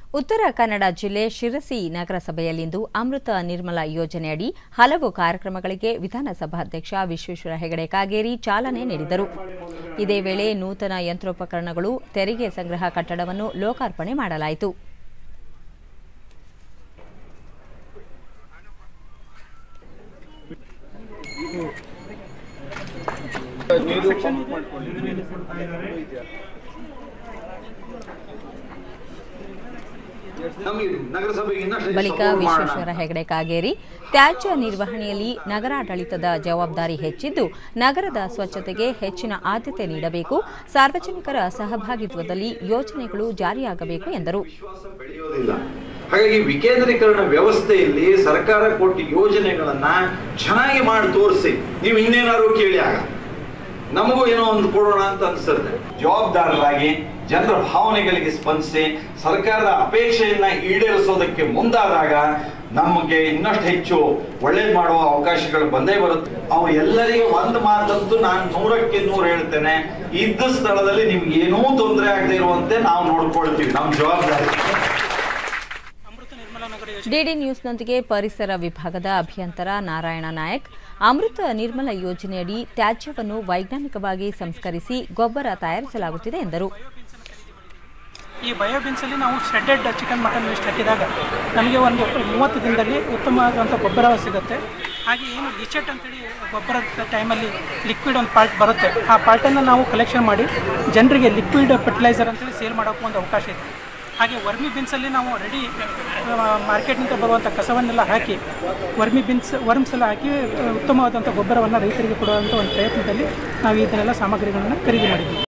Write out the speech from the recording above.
ಉತ್ತರ ಕನ್ನಡ ಜಿಲ್ಲೆ ಶಿರಸಿ ನಗರಸಭೆಯಲ್ಲಿಂದು ಅಮೃತ ನಿರ್ಮಲ ಯೋಜನೆಯಡಿ ಹಲವು ಕಾರ್ಯಕ್ರಮಗಳಿಗೆ ವಿಧಾನಸಭಾಧ್ಯಕ್ಷ ವಿಶ್ವೇಶ್ವರ ಹೆಗಡೆ ಕಾಗೇರಿ ಚಾಲನೆ ನೀಡಿದರು ಇದೇ ವೇಳೆ ನೂತನ ಯಂತ್ರೋಪಕರಣಗಳು ತೆರಿಗೆ ಸಂಗ್ರಹ ಕಟ್ಟಡವನ್ನು ಲೋಕಾರ್ಪಣೆ ಮಾಡಲಾಯಿತು ನಮಗೆ ನಗರಸಭೆಗೆ ಇನ್ನಷ್ಟು ಬಳಿಕ support ಮಾಡೋಣ. ವಿಶ್ವೇಶ್ವರ ಹೆಗಡೆ ಕಾಗೇರಿ ತ್ಯಾಜ್ಯ ನಿರ್ವಹಣೆಯಲ್ಲಿ ನಗರಾಡಳಿತದ ಜವಾಬ್ದಾರಿ ಹೆಚ್ಚಿದ್ದು ನಗರದ ಸ್ವಚ್ಛತೆಗೆ ಹೆಚ್ಚಿನ ಆದ್ಯತೆ ನೀಡಬೇಕು ಸಾರ್ವಜನಿಕರ ಸಹಭಾಗಿತ್ವದಲ್ಲಿ ಯೋಜನೆಗಳು ಜಾರಿಯಾಗಬೇಕು ಎಂದರು ವಿಶ್ವಾಸ ಬೆಳೆಯೋದಿಲ್ಲ ಹಾಗಾಗಿ ವಿಕೇಂದ್ರೀಕರಣ ವ್ಯವಸ್ಥೆಯಲ್ಲಿ ಸರ್ಕಾರ ಕೊಟ್ಟ ಯೋಜನೆಗಳನ್ನ ಚೆನ್ನಾಗಿ ಮಾಡಿ ತೋರಿಸಿ ನೀವು ಇನ್ನೇನಾದ್ರು ಕೇಳಿ ಆಗ ನಮಗೂ ಏನೋ ಒಂದು ಕೊಡೋಣ ಅಂತ ಅನ್ಸುತ್ತೆ ಜವಾಬ್ದಾರರಾಗಿ ಜನರ ಭಾವನೆಗಳಿಗೆ ಸ್ಪಂದಿಸಿ ಸರ್ಕಾರದ ಅಪೇಕ್ಷೆಯನ್ನ ಈಡೇರಿಸೋದಕ್ಕೆ ಮುಂದಾದಾಗ ನಮಗೆ ಇನ್ನಷ್ಟು ಹೆಚ್ಚು ಒಳ್ಳೇದು ಮಾಡುವ ಅವಕಾಶಗಳು ಬಂದೇ ಬರುತ್ತೆ ಅವ್ರು ಎಲ್ಲರಿಗೂ ಒಂದು ಮಾತಂತೂ ನಾನು ನೂರಕ್ಕೆ ನೂರು ಹೇಳ್ತೇನೆ ಇದ್ದ ಸ್ಥಳದಲ್ಲಿ ನಿಮ್ಗೆ ಏನೂ ತೊಂದರೆ ಆಗದೆ ಇರುವಂತೆ ನಾವು ನೋಡ್ಕೊಳ್ತೀವಿ ನಮ್ಮ ಜವಾಬ್ದಾರಿ ಡಿಡಿ ನ್ಯೂಸ್ನೊಂದಿಗೆ ಪರಿಸರ ವಿಭಾಗದ ಅಭಿಯಂತರ ನಾರಾಯಣ ನಾಯಕ್ ಅಮೃತ ನಿರ್ಮಲ ಯೋಜನೆಯಡಿ ತ್ಯಾಜ್ಯವನ್ನು ವೈಜ್ಞಾನಿಕವಾಗಿ ಸಂಸ್ಕರಿಸಿ ಗೊಬ್ಬರ ತಯಾರಿಸಲಾಗುತ್ತಿದೆ ಎಂದರು ಈ ಬಯೋಬಿನ್ಸಲ್ಲಿ ನಾವು ಶ್ರೆಡ್ಡೆಡ್ ಚಿಕನ್ ಮಟನ್ ವೇಸ್ಟ್ ಹಾಕಿದಾಗ ನಮಗೆ ಒಂದು ಮೂವತ್ತು ದಿನದಲ್ಲಿ ಉತ್ತಮವಾದಂಥ ಗೊಬ್ಬರ ಸಿಗುತ್ತೆ ಹಾಗೆ ಏನು ಡಿಚೆಟ್ ಅಂತೇಳಿ ಗೊಬ್ಬರದ ಟೈಮಲ್ಲಿ ಲಿಕ್ವಿಡ್ ಒಂದು ಪಾರ್ಟ್ ಬರುತ್ತೆ ಆ ಪಾರ್ಟನ್ನು ನಾವು ಕಲೆಕ್ಷನ್ ಮಾಡಿ ಜನರಿಗೆ ಲಿಕ್ವಿಡ್ ಫರ್ಟಿಲೈಸರ್ ಅಂತೇಳಿ ಸೇಲ್ ಮಾಡೋಕ್ಕೂ ಒಂದು ಅವಕಾಶ ಇದೆ ಹಾಗೆ ವರ್ಮಿ ಬಿನ್ಸಲ್ಲಿ ನಾವು ರೆಡಿ ಮಾರ್ಕೆಟ್ನಿಂದ ಬರುವಂಥ ಕಸವನ್ನೆಲ್ಲ ಹಾಕಿ ವರ್ಮಿ ಬಿನ್ಸ್ ವರ್ಮ್ಸ್ ಎಲ್ಲ ಹಾಕಿ ಉತ್ತಮವಾದಂಥ ಗೊಬ್ಬರವನ್ನು ರೈತರಿಗೆ ಕೊಡುವಂಥ ಒಂದು ಪ್ರಯತ್ನದಲ್ಲಿ ನಾವು ಇದನ್ನೆಲ್ಲ ಸಾಮಗ್ರಿಗಳನ್ನು ಖರೀದಿ ಮಾಡಿದ್ದೀವಿ